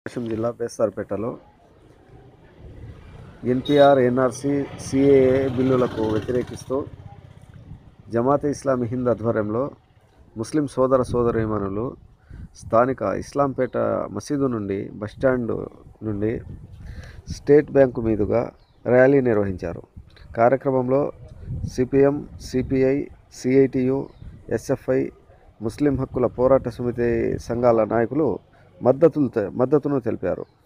ప్రకాశం జిల్లా బేస్తార్పేటలో NPR NRC CAA బిల్లులకు వ్యతిరేకిస్తూ జమాతే ఇస్లామీ హింద్ ఆధ్వర్యంలో ముస్లిం సోదర సోదరీమణులు స్థానిక ఇస్లాంపేట మసీదు నుండి బస్టాండ్ నుండి స్టేట్ బ్యాంకు మీదుగా ర్యాలీ నిర్వహించారు కార్యక్రమంలో సిపిఎం సిపిఐ సిఐటియు ఎస్ఎఫ్ఐ ముస్లిం హక్కుల పోరాట సమితి సంఘాల నాయకులు మద్దతులు తె- మద్దతును తెలిపారు